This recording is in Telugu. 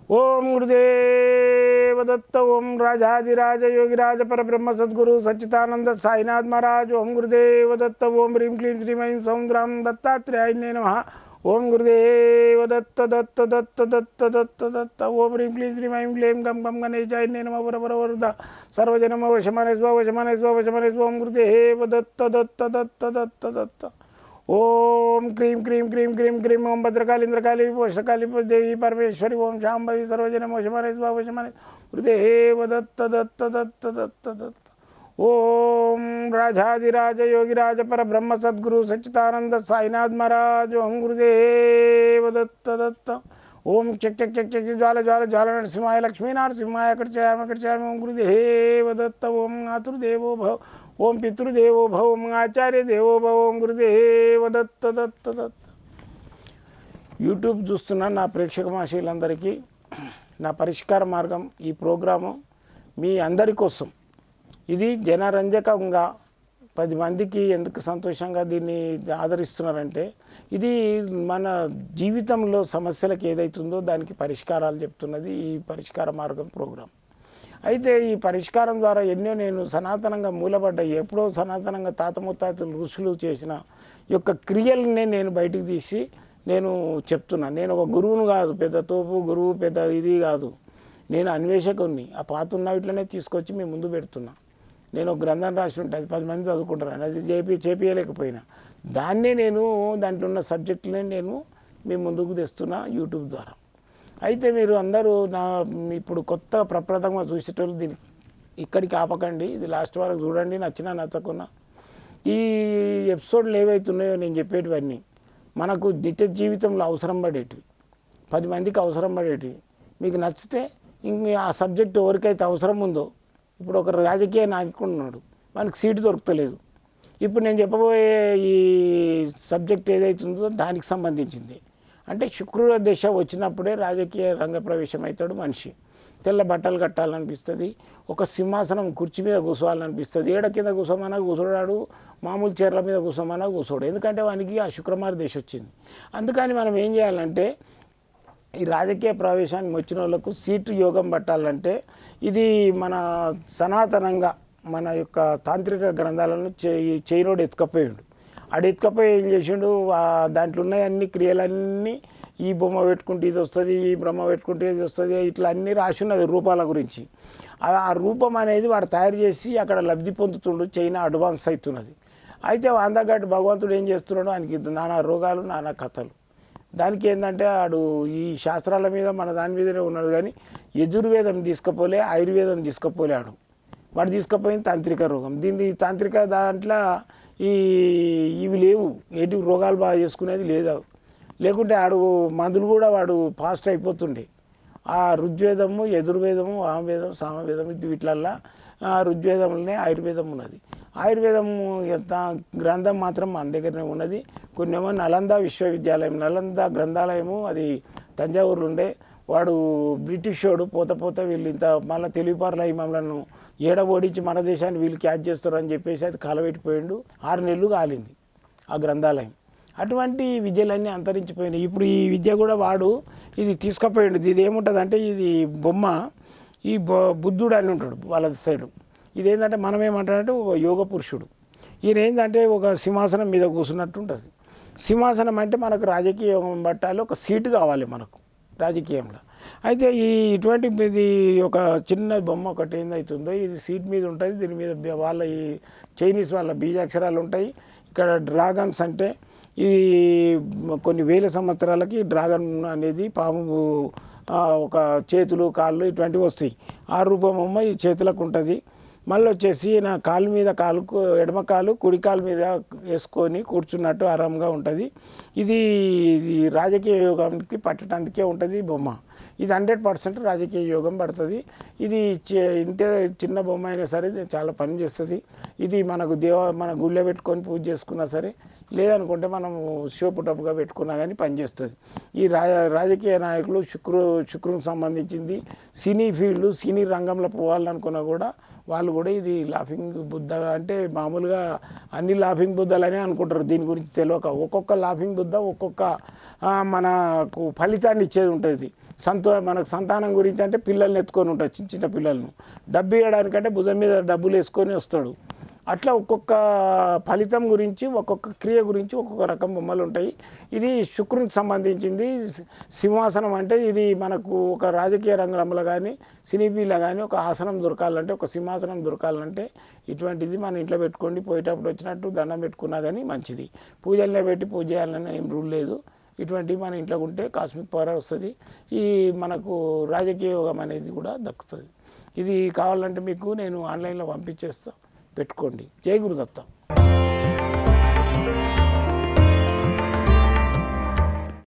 ఓం గురుదేవదత్త ఓం రాజాదిరాజ యోగిరాజ పరబ్రహ్మ సద్గురు సచ్చిదానంద సాయినాథ్ మహారాజ్ ఓం గురుదేవదత్త ఓం హ్రీం క్లీం శ్రీమయం సౌంద్రం దత్తాత్రేయాయ నమ ఓం గురుదేవదత్త దత్త దత్త దత్త దత్త దత్త ఓం హ్రీం క్లీం శ్రీమయం క్లీం గం గం గణేశాయ నమ వర వర వరద సర్వజనమ వశమనస్వ వశమనస్వ వశమనస్వ ఓం గురుదేవదత్త దత్త దత్త దత్త దత్త ఓం క్రీం క్రీం క్రీం క్రీం క్రీం ఓం భద్రకాళి ఇంద్రకాళి పోషకాళి దేవి పరమేశ్వరి ఓం శాంభవి సర్వజన వశమనే స్వశమనే హృదేవ దత్త దత్త దత్త దత్త దత్త ఓం రాజాదిరాజ యోగిరాజ పరబ్రహ్మ సద్గురు సచ్చిదానంద సాయినాథ్ మహారాజ్ ఓం గురుదేవ దత్త దత్త ఓం చక్ చక్ చక్ చక్ జ్వాల జ్వాల జ్వాల నరసింహాయ లక్ష్మీ నరసింహాయ అక్కడ చేయామి అక్కడ చేయామి ఓం గురుదేవ దత్త ఓం మాతృదేవో భవ ఓం పితృదేవో భవ ఓం ఆచార్య దేవో భవ ఓం గురుదేవ దత్త దత్త దత్త యూట్యూబ్ చూస్తున్న నా ప్రేక్షక మాషీలందరికీ నా పరిష్కార మార్గం ఈ ప్రోగ్రాము మీ అందరి కోసం ఇది జనరంజకంగా పది మందికి ఎందుకు సంతోషంగా దీన్ని ఆదరిస్తున్నారంటే ఇది మన జీవితంలో సమస్యలకు ఏదైతుందో దానికి పరిష్కారాలు చెప్తున్నది ఈ పరిష్కార మార్గం ప్రోగ్రాం అయితే ఈ పరిష్కారం ద్వారా ఎన్నో నేను సనాతనంగా మూలపడ్డ ఎప్పుడో సనాతనంగా తాత ముత్తాతలు ఋషులు చేసిన యొక్క క్రియల్ని నేను బయటికి తీసి నేను చెప్తున్నా నేను ఒక గురువును కాదు పెద్ద తోపు గురువు పెద్ద ఇది కాదు నేను అన్వేషకుని ఆ పాత ఉన్న ఇట్లనే తీసుకొచ్చి మీ ముందు పెడుతున్నా నేను ఒక గ్రంథం రాసి ఉంటుంది పది మంది చదువుకుంటారు అది చేపి చేపియలేకపోయినా దాన్నే నేను దాంట్లో ఉన్న సబ్జెక్టులనే నేను మీ ముందుకు తెస్తున్నా యూట్యూబ్ ద్వారా అయితే మీరు అందరూ నా ఇప్పుడు కొత్త ప్రప్రథంగా చూసేటోళ్ళు దీన్ని ఇక్కడికి ఆపకండి ఇది లాస్ట్ వరకు చూడండి నచ్చినా నచ్చకున్నా ఈ ఎపిసోడ్లు ఏవైతున్నాయో నేను చెప్పేటివన్నీ మనకు నిత్య జీవితంలో అవసరం పడేటివి పది మందికి అవసరం పడేటివి మీకు నచ్చితే ఇంక ఆ సబ్జెక్ట్ ఎవరికైతే అవసరం ఉందో ఇప్పుడు ఒక రాజకీయ నాయకుడు ఉన్నాడు మనకు సీటు దొరకలేదు ఇప్పుడు నేను చెప్పబోయే ఈ సబ్జెక్ట్ ఏదైతుందో దానికి సంబంధించింది అంటే శుక్రుల దశ వచ్చినప్పుడే రాజకీయ రంగ ప్రవేశం అవుతాడు మనిషి తెల్ల బట్టలు కట్టాలనిపిస్తుంది ఒక సింహాసనం కుర్చీ మీద కూర్చోవాలనిపిస్తుంది ఏడ కింద కూర్చోమన్నా కూర్చోడాడు మామూలు చీరల మీద కూర్చోమన్నా కూర్చోడు ఎందుకంటే వానికి ఆ శుక్రమార దశ వచ్చింది అందుకని మనం ఏం చేయాలంటే ఈ రాజకీయ ప్రవేశానికి వచ్చిన వాళ్ళకు సీటు యోగం పట్టాలంటే ఇది మన సనాతనంగా మన యొక్క తాంత్రిక గ్రంథాలను చేయి చేయనోడు ఎత్తుకపోయాడు ఆడు ఎత్తుకపోయి ఏం చేసిండు ఆ దాంట్లో ఉన్న అన్ని క్రియలన్నీ ఈ బొమ్మ పెట్టుకుంటే ఇది వస్తుంది ఈ బ్రహ్మ పెట్టుకుంటే ఇది వస్తుంది ఇట్లా అన్నీ రాసి ఉన్నది రూపాల గురించి ఆ ఆ రూపం అనేది వాడు తయారు చేసి అక్కడ లబ్ధి పొందుతుండు చైనా అడ్వాన్స్ అవుతున్నది అయితే అందగట్టు భగవంతుడు ఏం చేస్తున్నాడు ఆయనకి నానా రోగాలు నానా కథలు దానికి ఏంటంటే ఆడు ఈ శాస్త్రాల మీద మన దాని మీదనే ఉన్నాడు కానీ యజుర్వేదం తీసుకపోలే ఆయుర్వేదం తీసుకపోలే ఆడు వాడు తీసుకపోయింది తాంత్రిక రోగం దీన్ని తాంత్రిక దాంట్లో ఈ ఇవి లేవు ఏటి రోగాలు బాగా చేసుకునేది లేదు లేకుంటే ఆడు మందులు కూడా వాడు ఫాస్ట్ అయిపోతుండే ఆ ఋగ్వేదము యజుర్వేదము వామవేదం సామవేదం ఇది వీటిలల్లా ఆ ఋగ్వేదంలోనే ఆయుర్వేదం ఉన్నది ఆయుర్వేదము ఎంత గ్రంథం మాత్రం మన దగ్గరనే ఉన్నది కొన్నేమో నలంద విశ్వవిద్యాలయం నలంద గ్రంథాలయము అది తంజావూరులో ఉండే వాడు బ్రిటిష్ వాడు పోత పోత వీళ్ళు ఇంత మళ్ళీ తెలివిపారులు అయి మమ్మల్ని ఏడ ఓడించి మన దేశాన్ని వీళ్ళు క్యాచ్ చేస్తారు అని చెప్పేసి అది కాలబెట్టిపోయిండు ఆరు నెలలు కాలింది ఆ గ్రంథాలయం అటువంటి విద్యలన్నీ అంతరించిపోయినాయి ఇప్పుడు ఈ విద్య కూడా వాడు ఇది తీసుకుపోయిండు ఇది ఏముంటుంది అంటే ఇది బొమ్మ ఈ బొ- బుద్ధుడు అని ఉంటాడు వాళ్ళ సైడు ఇదేంటంటే మనం ఏమంటామంటే ఒక యోగ పురుషుడు ఈయన ఏంటంటే ఒక సింహాసనం మీద కూర్చున్నట్టు ఉంటుంది సింహాసనం అంటే మనకు రాజకీయ యోగం పట్టాలి ఒక సీటు కావాలి మనకు రాజకీయంలో అయితే ఈ ఇటువంటి ఇది ఒక చిన్న బొమ్మ ఒకటి ఏందవుతుందో ఇది సీట్ మీద ఉంటుంది దీని మీద బి- వాళ్ళ ఈ చైనీస్ వాళ్ళ బీజాక్షరాలు ఉంటాయి ఇక్కడ డ్రాగన్స్ అంటే ఇది కొన్ని వేల సంవత్సరాలకి డ్రాగన్ అనేది పాము ఆ, ఒక చేతులు కాళ్ళు ఇటువంటివి వస్తాయి ఆ రూపమమ్మ ఈ చేతులకు ఉంటుంది మళ్ళీ వచ్చేసి నా కాలు మీద కాలు ఎడమ కాలు కుడి కాలు మీద వేసుకొని కూర్చున్నట్టు ఆరాంగా ఉంటుంది ఇది ఇది రాజకీయ యోగానికి పట్టడానికే ఉంటుంది ఈ బొమ్మ ఇది హండ్రెడ్ పర్సెంట్ రాజకీయ యోగం పడుతుంది ఇది చి- ఇంతే చిన్న బొమ్మ అయినా సరే ఇది చాలా పని చేస్తుంది ఇది మనకు దేవ మన గుళ్ళో పెట్టుకొని పూజ చేసుకున్నా సరే లేదనుకుంటే మనం శివపుటప్పుగా పెట్టుకున్నా కానీ పనిచేస్తుంది ఈ రాజ రాజకీయ నాయకులు శుక్రు శుక్రునికి సంబంధించింది సినీ ఫీల్డ్ సినీ రంగంలో పోవాలనుకున్నా కూడా వాళ్ళు కూడా ఇది లాఫింగ్ బుద్ధ అంటే మామూలుగా అన్ని లాఫింగ్ బుద్ధలనే అనుకుంటారు దీని గురించి తెలియక ఒక్కొక్క లాఫింగ్ బుద్ధ ఒక్కొక్క ఆ, మనకు ఫలితాన్ని ఇచ్చేది ఉంటుంది సంతో మనకు సంతానం గురించి అంటే పిల్లల్ని ఎత్తుకొని ఉంటారు చిన్న చిన్న పిల్లలను డబ్బు ఇవ్వడానికంటే భుజం మీద డబ్బులు వేసుకొని వస్తాడు అట్లా ఒక్కొక్క ఫలితం గురించి ఒక్కొక్క క్రియ గురించి ఒక్కొక్క రకం బొమ్మలు ఉంటాయి ఇది శుక్రునికి సంబంధించింది సి- సింహాసనం అంటే ఇది మనకు ఒక రాజకీయ రంగంలో కానీ సినీపీలో కానీ ఒక ఆసనం దొరకాలంటే ఒక సింహాసనం దొరకాలంటే ఇటువంటిది మన ఇంట్లో పెట్టుకోండి పోయేటప్పుడు వచ్చినట్టు దండం పెట్టుకున్నా కానీ మంచిది పూజల్లో పెట్టి పూజ చేయాలని ఏం రూల్ లేదు ఇటువంటివి మన ఇంట్లో ఉంటే కాస్మిక్ పవర్ వస్తుంది ఈ మనకు రాజకీయ యోగం అనేది కూడా దక్కుతుంది ఇది కావాలంటే మీకు నేను ఆన్లైన్లో పంపించేస్తా పెట్టుకోండి జై గురుదత్త